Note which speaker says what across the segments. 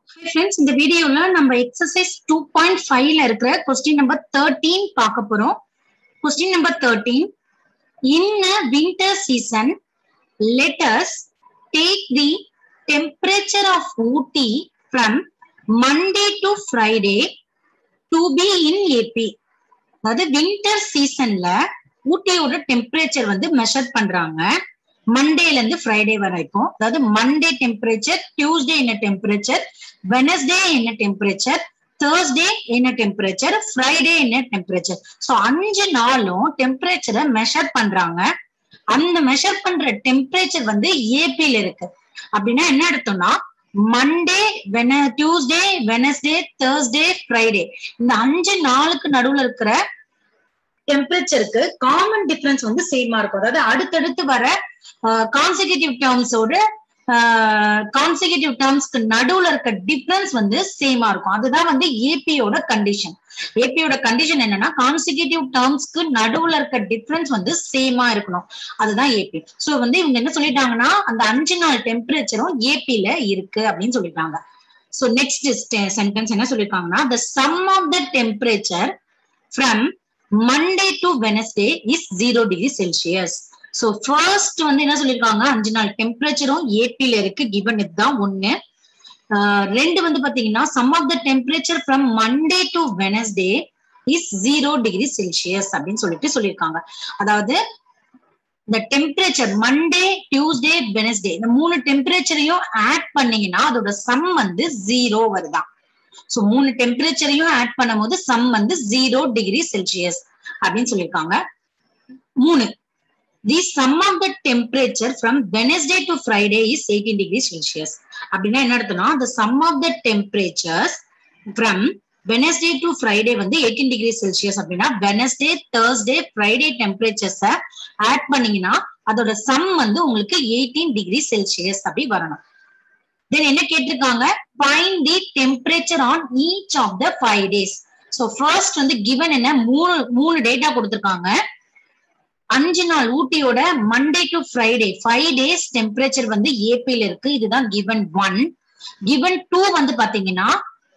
Speaker 1: Friends இந்த வீடியோல நம்ம எக்ஸசைஸ் டூ பாயிண்ட் ஃபைவ்ல இருக்கிற கொஸ்டின் நம்பர் தேர்ட்டீன் பார்க்க போறோம் question number thirteen in a winter season letters take the temperature of Ooty from Monday to Friday to be in AP அதாவது winter சீசன்ல ஊட்டியோட டெம்பரேச்சர் வந்து மெஷர் பண்றாங்க மண்டேல இருந்து ஃப்ரைடே வரைக்கும் அதாவது மண்டே டெம்பரேச்சர் டியூஸ்டே என்ன டெம்பரேச்சர் வெனஸ்டே என்ன டெம்பரேச்சர் தேர்ஸ்டே என்ன டெம்பரேச்சர் ஃப்ரைடே என்ன டெம்பரேச்சர் ஸோ அஞ்சு நாளும் டெம்பரேச்சரை மெஷர் பண்றாங்க அந்த மெஷர் பண்ற டெம்பரேச்சர் வந்து ஏபில இருக்கு அப்படின்னா என்ன எடுத்தோம்னா மண்டே வென டியூஸ்டே வெனஸ்டே தேர்ஸ்டே ஃப்ரைடே இந்த அஞ்சு நாளுக்கு நடுவுல இருக்கிற டெம்பரேச்சருக்கு காமன் டிஃபரன்ஸ் வந்து சேமா இருக்கும் அதாவது அடுத்தடுத்து வர கான்சிகூட்டிவ் டேர்ம்ஸோட கான்சிகூட்டிவ் டேர்ம்ஸ்க்கு நடுவுல இருக்க டிஃபரன்ஸ் வந்து சேமா இருக்கும் அதுதான் வந்து ஏபியோட கண்டிஷன் ஏபியோட கண்டிஷன் என்னன்னா கான்சிகூட்டிவ் டேர்ம்ஸ்க்கு நடுவுல இருக்க டிஃபரன்ஸ் வந்து சேமா இருக்கணும் அதுதான் ஏபி சோ வந்து இவங்க என்ன சொல்லிட்டாங்கன்னா அந்த அஞ்சு நாள் டெம்பரேச்சரும் ஏபில இருக்கு அப்படின்னு சொல்லிட்டாங்க சோ நெக்ஸ்ட் சென்டென்ஸ் என்ன சொல்லிருக்காங்கன்னா the sum of the temperature from Monday to Wednesday is zero degree Celsius so first வந்து என்ன சொல்லிருக்காங்க அஞ்சு நாள் டெம்பரேச்சரும் ஏபில இருக்கு கிவன் இதுதான் ஒண்ணு ரெண்டு வந்து பாத்தீங்கன்னா sum of the temperature from Monday to Wednesday is zero degree Celsius அப்படின்னு சொல்லிட்டு சொல்லியிருக்காங்க அதாவது இந்த டெம்பரேச்சர் மண்டே டியூஸ்டே வெனஸ்டே இந்த மூணு டெம்பரேச்சரையும் ஆட் பண்ணீங்கன்னா அதோட சம் வந்து ஜீரோ வருதான் சோ மூணு டெம்பரேச்சரையும் ஆட் பண்ணும் போது சம் வந்து ஜீரோ டிகிரி செல்சியஸ் அப்படின்னு சொல்லியிருக்காங்க மூணு the sum of the temperature from Wednesday to Friday is eighteen degree Celsius அப்படின்னா என்ன அர்த்தம்னா the sum of the temperatures from Wednesday to Friday வந்து எயிட்டீன் டிகிரி செல்சியஸ் அப்படின்னா Wednesday Thursday Friday temperatures add பண்ணீங்கன்னா அதோட சம் வந்து உங்களுக்கு eighteen degree Celsius அப்படி வரணும் தென் என்ன கேட்டிருக்காங்க find the temperature on each of the five days so first வந்து கிவன் என்ன மூணு மூணு டேட்டா கொடுத்துருக்காங்க அஞ்சு நாள் ஊட்டியோட Monday to Friday five days temperature வந்து ஏபில இருக்கு இதுதான் கிவன் ஒன் கிவன் டூ வந்து பாத்தீங்கன்னா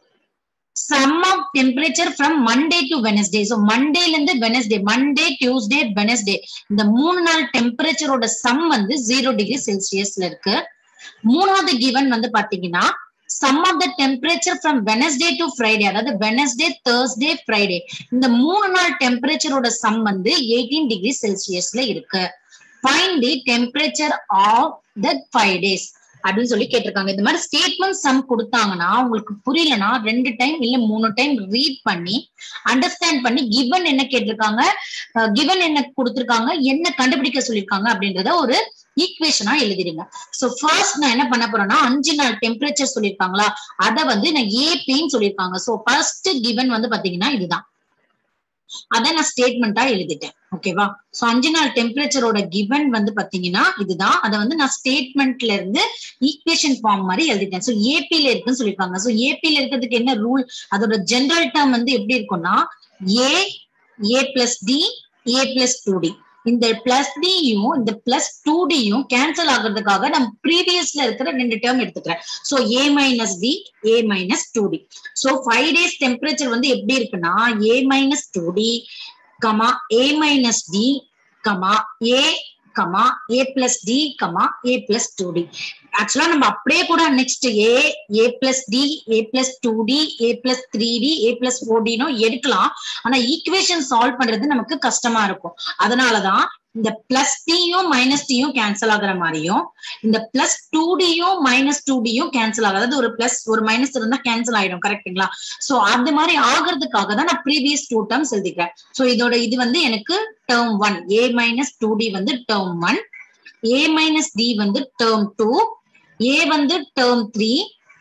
Speaker 1: sum of temperature from Monday to Wednesday so மண்டேல இருந்து வெனஸ்டே மண்டே டியூஸ்டே வெனஸ்டே இந்த மூணு நாள் டெம்பரேச்சரோட சம் வந்து ஜீரோ டிகிரி செல்சியஸ்ல இருக்கு மூணாவது கிவன் வந்து பாத்தீங்கன்னா sum of the temperature from Wednesday to Friday அதாவது வெனஸ்டே தேர்ஸ்டே ஃப்ரைடே இந்த மூணு நாள் டெம்பரேச்சரோட சம் வந்து எயிட்டீன் டிகிரி செல்சியஸ்ல இருக்கு find the temperature of the five days அப்படின்னு சொல்லி கேட்டிருக்காங்க இந்த மாதிரி ஸ்டேட்மெண்ட் சம் கொடுத்தாங்கன்னா உங்களுக்கு புரியலன்னா ரெண்டு டைம் இல்ல மூணு டைம் ரீட் பண்ணி அண்டர்ஸ்டாண்ட் பண்ணி கிவன் என்ன கேட்டிருக்காங்க கிவன் என்ன கொடுத்திருக்காங்க என்ன கண்டுபிடிக்க சொல்லியிருக்காங்க அப்படின்றத ஒரு ஈக்குவேஷனா எழுதிடுங்க சோ ஃபர்ஸ்ட் நான் என்ன பண்ண போறேன்னா அஞ்சு நாள் டெம்பரேச்சர் சொல்லியிருக்காங்களா அதை வந்து நான் ஏபின்னு சொல்லியிருக்காங்க சோ ஃபர்ஸ்ட் கிவன் வந்து பாத்தீங்கன்னா இதுதான் அதை நான் ஸ்டேட்மெண்டா எழுதிட்டேன் ஓகேவா சோ அஞ்சு நாள் டெம்பரேச்சரோட கிவன் வந்து பாத்தீங்கன்னா இதுதான் அதை வந்து நான் ஸ்டேட்மெண்ட்ல இருந்து ஈக்குவேஷன் ஃபார்ம் மாதிரி எழுதிட்டேன் சோ ஏபில இருக்குன்னு சொல்லியிருக்காங்க சோ ஏபில இருக்கிறதுக்கு என்ன ரூல் அதோட ஜெனரல் டேர்ம் வந்து எப்படி இருக்கும்னா A A plus D A plus two D இந்த பிளஸ் டியும் இந்த பிளஸ் டூ டியும் கேன்சல் ஆகுறதுக்காக நம்ம ப்ரீவியஸ்ல இருக்கிற ரெண்டு டேர்ம் எடுத்துக்கிறேன் so A minus D A minus two D so five days temperature வந்து எப்படி இருக்குன்னா A minus two D comma A minus D comma A comma A plus D comma A plus two D ஆக்சுவலா நம்ம அப்படியே கூட next A A plus D A plus two D A plus three D A plus four டினோ எடுக்கலாம் ஆனா equation solve பண்றது நமக்கு கஷ்டமா இருக்கும் அதனாலதான் இந்த பிளஸ் டியும் மைனஸ் டியும் கேன்சல் ஆகுற மாதிரியும் இந்த பிளஸ் டூ டியும் மைனஸ் டூ டியும் கேன்சல் ஆகும் அதாவது ஒரு பிளஸ் ஒரு மைனஸ் இருந்தா கேன்சல் ஆயிடும் கரெக்டுங்களா சோ அந்த மாதிரி ஆகுறதுக்காக தான் நான் ப்ரீவியஸ் டூ டேர்ம்ஸ் எழுதிக்கிறேன் சோ இதோட இது வந்து எனக்கு term one A minus two D வந்து term one A minus D வந்து டேர்ம் டூ ஏ வந்து term three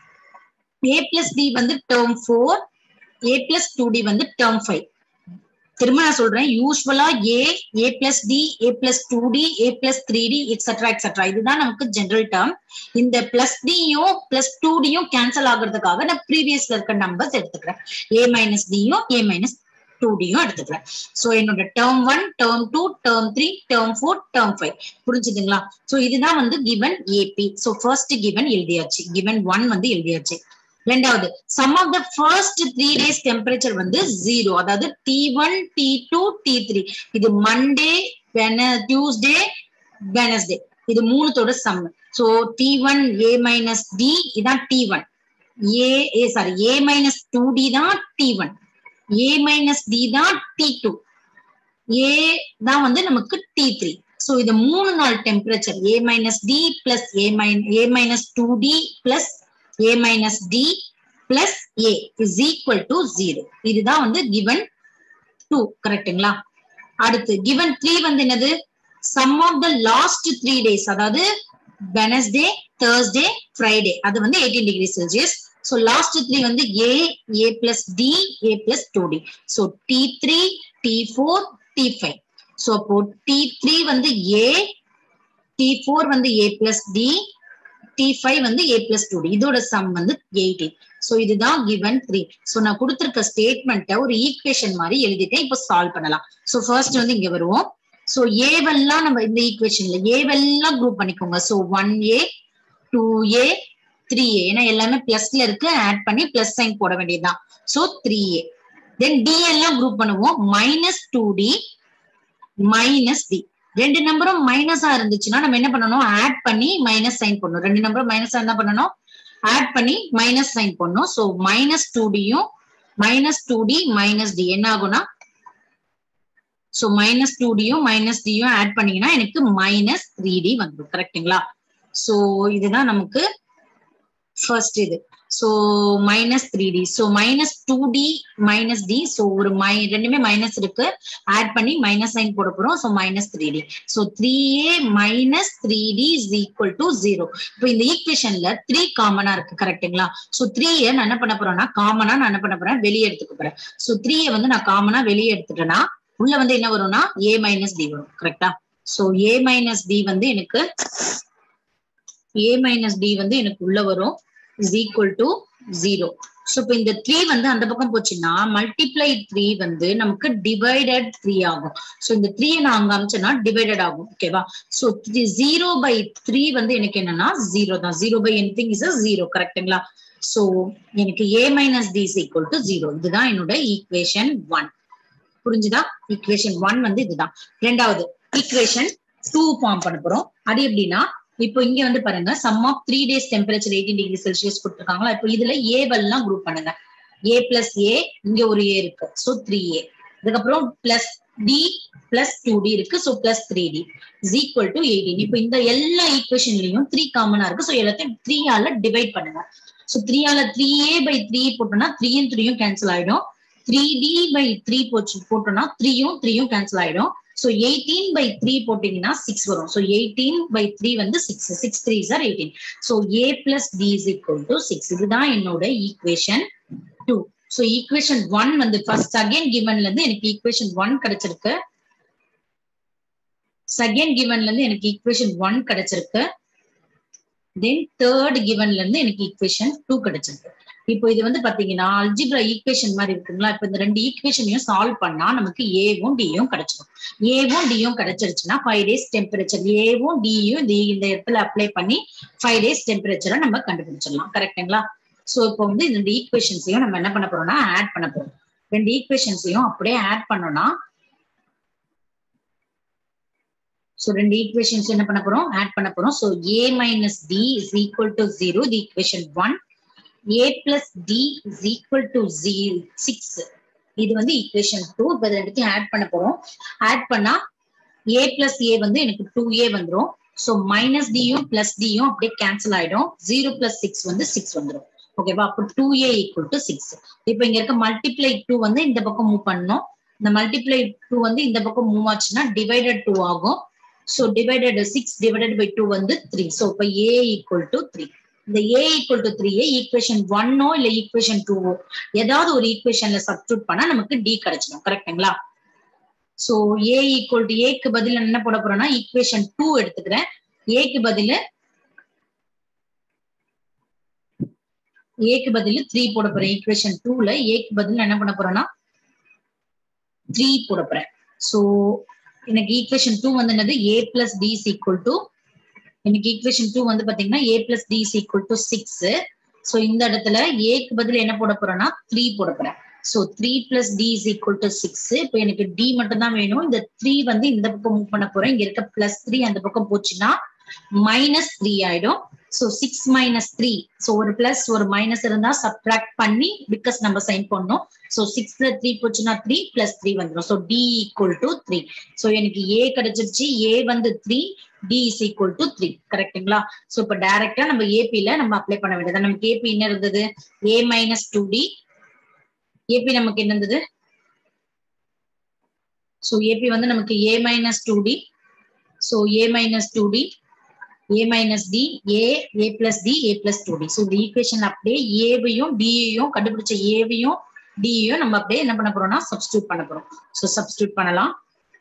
Speaker 1: A plus D வந்து term four A plus two D வந்து டேர்ம் ஃபைவ் திரும்ப நான் சொல்றேன் யூஸ்வலா A A plus D A plus two D A plus three D extra extra இதுதான் நமக்கு ஜெனரல் டேர்ம் இந்த பிளஸ் டியும் பிளஸ் டூ டியும் கேன்சல் ஆகுறதுக்காக நான் ப்ரீவியஸ்ல இருக்க நம்பர்ஸ் எடுத்துக்கிறேன் ஏ மைனஸ் டியும் ஏ மைனஸ் டூ டியும் எடுத்துக்கிறேன் சோ என்னோட term one term two term three term four term five புரிஞ்சுதுங்களா சோ இதுதான் வந்து given AP so first given எழுதியாச்சு கிவன் ஒன் வந்து எழுதியாச்சு ரெண்டாவது sum of the first three days temperature வந்து ஜீரோ அதாவது D one D two D three இது மண்டே டியூஸ்டே வெனஸ்டே இது மூணுத்தோட sum so D one A minus D இதான் D one A A sorry A minus two D தான் D one A minus D தான் D two A தான் வந்து நமக்கு D three so இது மூணு நாள் temperature A minus D plus A மைன் A minus two D plus A minus D plus A is equal to zero இதுதான் வந்து கிவன் டூ கரெக்டுங்களா அடுத்து கிவன் த்ரீ வந்து என்னது sum of the last three days அதாவது வெனஸ்டே தேர்ஸ்டே ஃப்ரைடே அது வந்து eighteen degree Celsius so last three வந்து A A plus D A plus two D so D three D four D five so அப்போ D three வந்து A D four வந்து A plus D D five வந்து A plus two D இதோட sum வந்து eighteen so இதுதான் given three so நான் கொடுத்துருக்க ஸ்டேட்மெண்ட்டை ஒரு ஈக்குவேஷன் மாதிரி எழுதிட்டேன் இப்போ சால்வ் பண்ணலாம் ஸோ ஃபர்ஸ்ட் வந்து இங்க வருவோம் ஸோ ஏவெல்லாம் நம்ம இந்த ஈக்குவேஷன்ல ஏவெல்லாம் குரூப் பண்ணிக்கோங்க so one A two A three A ஏன்னா எல்லாமே பிளஸ்ல இருக்கு ஆட் பண்ணி பிளஸ் சைன் போட வேண்டியதுதான் so three A then D எல்லாம் குரூப் பண்ணுவோம் minus two D minus D ரெண்டு நம்பரும் மைனஸா இருந்துச்சுன்னா நம்ம என்ன பண்ணணும் ஆட் பண்ணி மைனஸ் சைன் பண்ணணும் ரெண்டு நம்பரும் மைனஸா என்ன பண்ணணும் ஆட் பண்ணி மைனஸ் சைன் பண்ணணும் ஸோ மைனஸ் டூ டியும் minus two D minus D என்ன ஆகும்னா ஸோ மைனஸ் டூ டியும் மைனஸ் டியும் ஆட் பண்ணீங்கன்னா எனக்கு மைனஸ் த்ரீ டி வந்துடும் கரெக்டுங்களா ஸோ இதுதான் நமக்கு ஃபர்ஸ்ட் இது so minus three D so minus two D minus D so ஒரு மை ரெண்டுமே மைனஸ் இருக்கு ஆட் பண்ணி மைனஸ் சைன் போட போறோம் so minus three D so three A minus three D is equal to zero இப்போ இந்த ஈக்குவேஷன்ல த்ரீ காமனா இருக்கு கரெக்டுங்களா ஸோ த்ரீயை நான் என்ன பண்ண போறேன்னா காமனா நான் என்ன பண்ண போறேன் வெளியே எடுத்துக்க போறேன் ஸோ த்ரீயை வந்து நான் காமனா வெளியே எடுத்துட்டேன்னா உள்ள வந்து என்ன வரும்னா ஏ மைனஸ் டி வரும் கரெக்டா சோ ஏ மைனஸ் டி வந்து எனக்கு ஏ மைனஸ் டி வந்து எனக்கு உள்ள வரும் is equal to zero so இப்போ இந்த த்ரீ வந்து அந்த பக்கம் போச்சுன்னா மல்டிப்ளை த்ரீ வந்து நமக்கு டிவைடட் த்ரீ ஆகும் ஸோ இந்த த்ரீயை நான் அங்க அமைச்சேன்னா டிவைடட் ஆகும் ஓகேவா ஸோ ஜீரோ பை த்ரீ வந்து எனக்கு என்னன்னா ஜீரோ தான் zero by anything is zero கரெக்டுங்களா ஸோ எனக்கு A minus D is equal to zero இதுதான் என்னோட ஈக்குவேஷன் ஒன் புரிஞ்சுதா ஈக்குவேஷன் ஒன் வந்து இதுதான் ரெண்டாவது ஈக்குவேஷன் டூ ஃபார்ம் பண்ண போறோம் அது எப்படின்னா இப்போ இங்க வந்து பாருங்க sum of three days temperature eighteen degree Celsius கொடுத்துருக்காங்களா இப்போ இதுல ஏவெல்லாம் குரூப் பண்ணுங்க ஏ பிளஸ் ஏ இங்க ஒரு ஏ இருக்கு ஸோ த்ரீ ஏ அதுக்கப்புறம் plus D plus two D இருக்கு so plus three D is equal to eighteen இப்போ இந்த எல்லா ஈக்குவேஷன்லயும் த்ரீ காமனா இருக்கு ஸோ எல்லாத்தையும் த்ரீ ஆல டிவைட் பண்ணுங்க ஸோ த்ரீ ஆல த்ரீ ஏ பை த்ரீ போட்டோம்னா த்ரீயும் த்ரீயும் கேன்சல் ஆயிடும் த்ரீ டி பை த்ரீ போச்சு போட்டோம்னா த்ரீயும் த்ரீயும் கேன்சல் ஆயிடும் ஸோ எயிட்டீன் பை த்ரீ போட்டீங்கன்னா சிக்ஸ் வரும் ஸோ எயிட்டீன் பை த்ரீ வந்து six six three are eighteen so A plus D is equal to six இதுதான் என்னோட equation two so equation one வந்து ஃபர்ஸ்ட் செகண்ட் கிவன்ல இருந்து எனக்கு ஈக்குவேஷன் ஒன் கிடைச்சிருக்கு செகண்ட் கிவன்ல இருந்து எனக்கு ஈக்குவேஷன் ஒன் கிடைச்சிருக்கு தென் தேர்ட் கிவன்ல இருந்து எனக்கு ஈக்குவேஷன் டூ கிடைச்சிருக்கு இப்போ இது வந்து பாத்தீங்கன்னா அல்ஜிப்ரா ஈக்குவேஷன் மாதிரி இருக்குங்களா இப்போ இந்த ரெண்டு ஈக்குவேஷனையும் சால்வ் பண்ணா நமக்கு ஏவும் டியும் கிடைச்சிடும் ஏவும் டியும் கிடைச்சிருச்சுன்னா ஃபைவ் டேஸ் டெம்பரேச்சர் ஏவும் டியும் இந்த இந்த இடத்துல அப்ளை பண்ணி ஃபைவ் டேஸ் டெம்பரேச்சரை நம்ம கண்டுபிடிச்சிடலாம் கரெக்டுங்களா ஸோ இப்போ வந்து இந்த ரெண்டு ஈக்குவேஷன்ஸையும் நம்ம என்ன பண்ண போறோம்னா ஆட் பண்ண போறோம் ரெண்டு ஈக்குவேஷன்ஸையும் அப்படியே ஆட் பண்ணோம்னா ஸோ ரெண்டு ஈக்குவேஷன்ஸ் என்ன பண்ண போறோம் ஆட் பண்ண போறோம் so A minus D is equal to zero the equation one A plus D is equal to zero six இது வந்து ஈக்குவேஷன் டூ இப்போ ரெண்டுத்தையும் ஆட் பண்ண போறோம் ஆட் பண்ணா ஏ பிளஸ் ஏ வந்து எனக்கு டூ ஏ வந்துடும் ஸோ மைனஸ் டியும் பிளஸ் டியும் அப்படியே கேன்சல் ஆயிடும் ஜீரோ பிளஸ் சிக்ஸ் வந்து சிக்ஸ் வந்துடும் ஓகேவா அப்போ two A equal to six இப்போ இங்க இருக்க மல்டிப்ளை டூ வந்து இந்த பக்கம் மூவ் பண்ணணும் இந்த மல்டிப்ளை டூ வந்து இந்த பக்கம் மூவ் ஆச்சுன்னா டிவைடட் டூ ஆகும் so divided six divided by two வந்து த்ரீ ஸோ இப்போ ஏ ஈக்குவல் டு த்ரீ இந்த A equal to three equation ஒன்னோ இல்ல ஈக்குவேஷன் டூவோ ஏதாவது ஒரு ஈக்குவேஷன்ல சப்ஸ்டியூட் பண்ணா நமக்கு டி கிடைச்சிடும் கரெக்டுங்களா சோ ஏ ஈக்குவல் டு ஏக்கு பதில் என்ன போட போறோம்னா ஈக்குவேஷன் டூ எடுத்துக்கிறேன் ஏக்கு பதில் ஏக்கு பதில் த்ரீ போட போறேன் ஈக்குவேஷன் டூல ஏக்கு பதில் என்ன பண்ண போறேன்னா த்ரீ போட போறேன் சோ எனக்கு ஈக்குவேஷன் டூ வந்து என்னது A plus D is equal to எனக்கு ஈக்குவேஷன் டூ வந்து பாத்தீங்கன்னா A plus D is equal to six so இந்த இடத்துல ஏக்கு பதில் என்ன போட போறேன்னா த்ரீ போட போறேன் so three plus D is equal to six இப்போ எனக்கு டி மட்டும் தான் வேணும் இந்த த்ரீ வந்து இந்த பக்கம் மூவ் பண்ண போறேன் இங்க இருக்க பிளஸ் த்ரீ அந்த பக்கம் போச்சுன்னா மைனஸ் த்ரீ ஆயிடும் so six minus three so ஒரு பிளஸ் ஒரு மைனஸ் இருந்தா சப்ட்ராக்ட் பண்ணி பிகாஸ் நம்ம சைன் பண்ணோம் சோ சிக்ஸ்ல த்ரீ போச்சுன்னா த்ரீ பிளஸ் த்ரீ வந்துடும் so D equal to three so எனக்கு ஏ கிடைச்சிருச்சு ஏ வந்து three D is equal to three கரெக்டுங்களா சோ இப்ப டைரக்டா நம்ம ஏபில நம்ம அப்ளை பண்ண வேண்டியது நமக்கு ஏபி என்ன இருந்தது A minus two D AB நமக்கு என்ன இருந்தது சோ ஏபி வந்து நமக்கு A minus two D so A minus two D A minus D A A plus D A plus two D so இந்த ஈக்குவேஷன் அப்படியே ஏவையும் டியையும் கண்டுபிடிச்ச ஏவையும் டியையும் நம்ம அப்படியே என்ன பண்ண போறோம்னா சப்ஸ்டியூட் பண்ண போறோம் ஸோ சப்ஸ்டியூட் பண்ணலாம்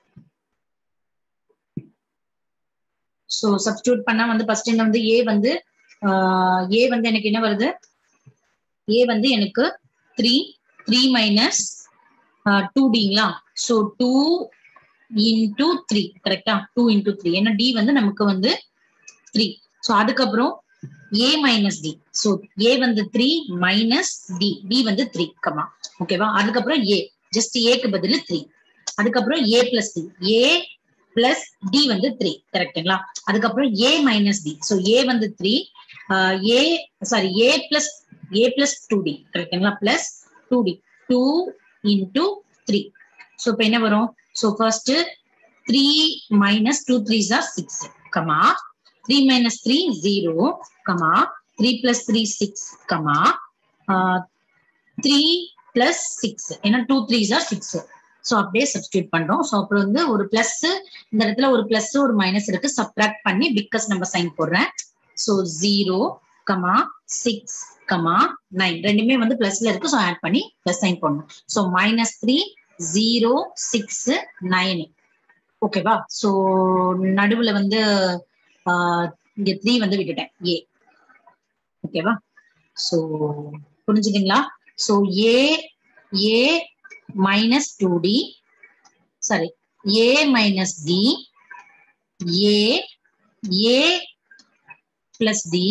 Speaker 1: ஸோ சப்ஸ்டியூட் பண்ணா வந்து ஃபர்ஸ்ட் என்ன வந்து ஏ வந்து ஏ வந்து எனக்கு என்ன வருது ஏ வந்து எனக்கு த்ரீ த்ரீ மைனஸ் டூ டிங்களா ஸோ டூ இன்டூ த்ரீ கரெக்டா டூ இன்டூ த்ரீ ஏன்னா டி வந்து நமக்கு வந்து த்ரீ ஸோ அதுக்கப்புறம் A minus D so A வந்து த்ரீ மைனஸ் டி டி வந்து த்ரீ கமா ஓகேவா அதுக்கப்புறம் ஏ ஜஸ்ட் ஏக்கு பதில் த்ரீ அதுக்கப்புறம் A plus D A plus D வந்து த்ரீ கரெக்டுங்களா அதுக்கப்புறம் A minus D so A வந்து three A sorry A plus A plus two D கரெக்டுங்களா plus two D two into three so இப்போ என்ன வரும் so first three minus two three are six comma 3 minus 3, 0, comma, 3 plus 3, 6, comma, uh, 3 plus 6. ஏன்னா 2, 3 are 6. So அப்படியே substitute பண்றோம் so அப்புறம் வந்து ஒரு பிளஸ் இந்த இடத்துல ஒரு பிளஸ் ஒரு மைனஸ் இருக்கு சப்ட்ராக்ட் பண்ணி பிக்கஸ் நம்ம சைன் போடுறேன் so zero comma six comma nine ரெண்டுமே வந்து பிளஸ்ல இருக்கு ஸோ ஆட் பண்ணி பிளஸ் சைன் போடணும் so minus three zero six nine ஓகேவா ஸோ நடுவுல வந்து இங்க த்ரீ வந்து விட்டுட்டேன் ஏ ஓகேவா சோ புரிஞ்சுதுங்களா so A A minus two D sorry A minus D A A plus D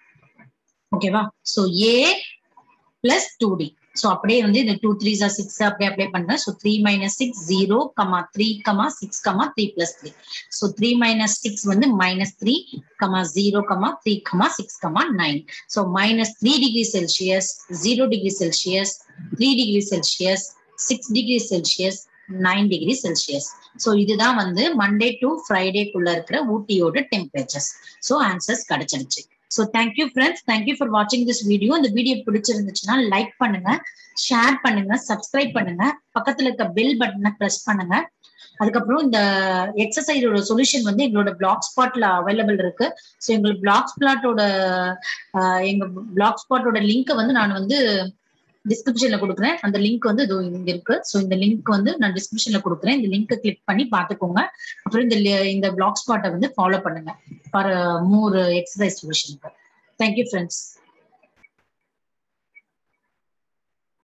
Speaker 1: ஓகேவா so A plus two D so அப்படியே வந்து இந்த டூ த்ரீ ஜா சிக்ஸ் அப்படியே அப்ளை பண்றேன் so three minus six zero comma three comma six comma three plus three so three minus six வந்து minus three comma zero comma three comma six comma nine so minus three degree Celsius zero degree Celsius three degree Celsius six degree Celsius nine degree Celsius so இதுதான் வந்து Monday to ஃப்ரைடேக்குள்ள இருக்கிற ஊட்டியோட temperatures so answers கிடைச்சிருச்சு so thank you friends thank you for வாட்சிங் this video இந்த video பிடிச்சிருந்துச்சுன்னா like பண்ணுங்க ஷேர் பண்ணுங்க சப்ஸ்கிரைப் பண்ணுங்க பக்கத்துல இருக்க பெல் பட்டனை ப்ரெஸ் பண்ணுங்க அதுக்கப்புறம் இந்த எக்ஸசைஸோட சொல்யூஷன் வந்து எங்களோட பிளாக் ஸ்பாட்ல அவைலபிள் இருக்கு ஸோ எங்களுக்கு பிளாக் ஸ்பாட்டோட எங்க பிளாக் ஸ்பாட்டோட லிங்க்கை வந்து நான் வந்து டிஸ்கிரிப்ஷன்ல கொடுக்குறேன் அந்த லிங்க் வந்து இது இங்க இருக்கு ஸோ இந்த லிங்க் வந்து நான் டிஸ்கிரிப்ஷன்ல கொடுக்குறேன் இந்த லிங்க்கை கிளிக் பண்ணி பார்த்துக்கோங்க அப்புறம் இந்த இந்த பிளாக் ஸ்பாட்டை வந்து ஃபாலோ பண்ணுங்க ஃபார் மோர் எக்ஸசைஸ் சொல்யூஷனுக்கு தேங்க்யூ ஃப்ரெண்ட்ஸ்